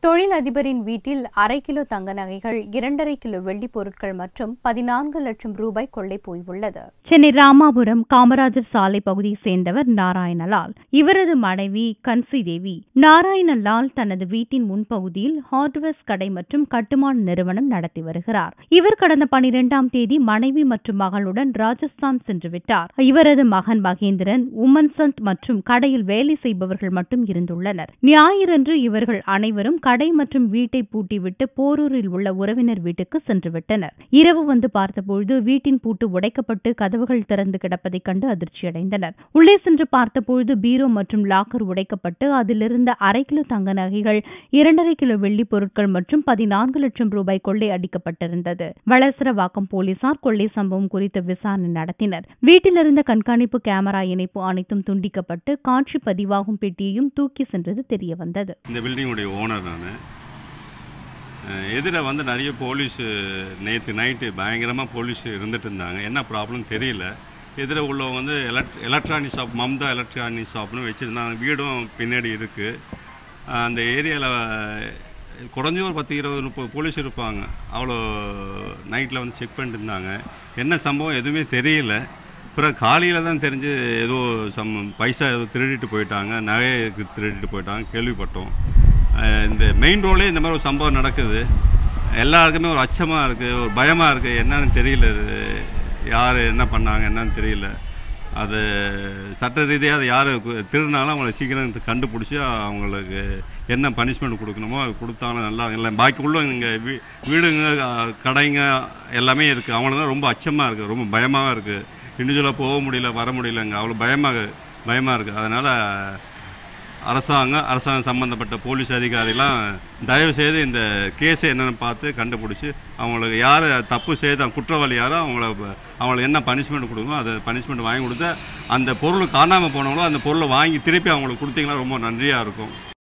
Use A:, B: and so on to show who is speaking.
A: தொழிலதிபரின் வீட்டில் அரை கிலோ தங்க நகைகள் இரண்டரை கிலோ வெள்ளிப் பொருட்கள் மற்றும் பதினான்கு லட்சம் ரூபாய் கொள்ளை போயுள்ளது
B: சென்னை ராமாபுரம் காமராஜர் சாலை பகுதியைச் சேர்ந்தவர் நாராயணலால் இவரது மனைவி கன்சி தேவி நாராயணலால் தனது வீட்டின் முன்பகுதியில் ஹார்ட்வேர்ஸ் கடை மற்றும் கட்டுமான நிறுவனம் நடத்தி வருகிறார் இவர் கடந்த பனிரெண்டாம் தேதி மனைவி மற்றும் மகளுடன் ராஜஸ்தான் சென்று விட்டார் இவரது மகன் மகேந்திரன் உமன்சந்த் மற்றும் கடையில் வேலை செய்பவர்கள் மட்டும் இருந்துள்ளனர் ஞாயிறன்று இவர்கள் அனைவரும் கடை மற்றும் வீட்டை பூட்டிவிட்டு போரூரில் உள்ள உறவினர் வீட்டுக்கு சென்று விட்டனர் இரவு வந்து பார்த்தபொழுது வீட்டின் பூட்டு உடைக்கப்பட்டு கதவுகள் திறந்து கிடப்பதைக் கண்டு அதிர்ச்சியடைந்தனர் உள்ளே சென்று பார்த்தபொழுது பீரோ மற்றும் லாக்கர் உடைக்கப்பட்டு அதிலிருந்த அரை கிலோ தங்க நகைகள் இரண்டரை கிலோ வெள்ளிப் பொருட்கள் மற்றும் பதினான்கு லட்சம் ரூபாய் கொள்ளை அடிக்கப்பட்டிருந்தது வளசரவாக்கம் போலீசார் கொள்ளை சம்பவம் குறித்து விசாரணை நடத்தினர் வீட்டிலிருந்த கண்காணிப்பு கேமரா இணைப்பு அனைத்தும் துண்டிக்கப்பட்டு காட்சி பதிவாகும் பெட்டியையும் தூக்கி சென்றது தெரியவந்தது
C: இந்த பில்டிங்குடைய ஓனர் நான் எதிர வந்து நிறைய போலீஸு நேற்று நைட்டு பயங்கரமாக போலீஸ் இருந்துட்டு இருந்தாங்க என்ன ப்ராப்ளம் தெரியல எதிர உள்ளவங்க வந்து elect electronic shop Mamta electronic ஷாப்னு வச்சுருந்தாங்க வீடும் பின்னாடி இருக்குது அந்த ஏரியாவில் குறைஞ்ச ஒரு பத்து இருபது முப்பது போலீஸ் இருப்பாங்க அவ்வளோ நைட்டில் வந்து செக் பண்ணிட்டு இருந்தாங்க என்ன சம்பவம் எதுவுமே தெரியல அப்புறம் காலையில் தான் தெரிஞ்சு ஏதோ சம் பைசா ஏதோ திருடிட்டு போயிட்டாங்க நகைக்கு திருடிட்டு போயிட்டாங்க கேள்விப்பட்டோம் அஹ் இந்த மெயின் ரோட்லேயே இந்த மாதிரி ஒரு சம்பவம் நடக்குது எல்லாருக்குமே ஒரு அச்சமாக இருக்குது ஒரு பயமாக இருக்குது என்னன்னு தெரியல இது யார் என்ன பண்ணாங்க என்னன்னு தெரியல அது சட்ட ரீதியாக அது யார் திருடினாலும் அவங்கள சீக்கிரம் கண்டுபிடிச்சி அவங்களுக்கு என்ன பனிஷ்மெண்ட் கொடுக்கணுமோ அது கொடுத்தாலும் நல்லா இல்லை பாக்கி உள்ள இங்கே வீ வீடுங்க அஹ், கடைங்க எல்லாமே இருக்குது அவங்களுக்கு தான் ரொம்ப அச்சமாக இருக்குது ரொம்ப பயமாக இருக்குது இண்டிவிஜுவலாக போக முடியல வர முடியலங்க அவ்வளோ பயமாக பயமாக இருக்குது அதனால் அரசாங்கம் அரசாங்கம் சம்மந்தப்பட்ட போலீஸ் அதிகாரிலாம் தயவு செய்து இந்த கேஸை என்னென்னு பார்த்து கண்டுபிடிச்சி அவங்களுக்கு யார் தப்பு செய்த குற்றவாளி யாரோ அவங்கள அவங்களுக்கு என்ன பனிஷ்மெண்ட் கொடுக்கணும் அதை பனிஷ்மெண்ட் வாங்கி கொடுத்து அந்த பொருள் காணாமல் போனவங்களோ அந்த பொருளை வாங்கி திருப்பி அவங்களுக்கு கொடுத்தீங்கன்னா ரொம்ப நன்றியாக இருக்கும்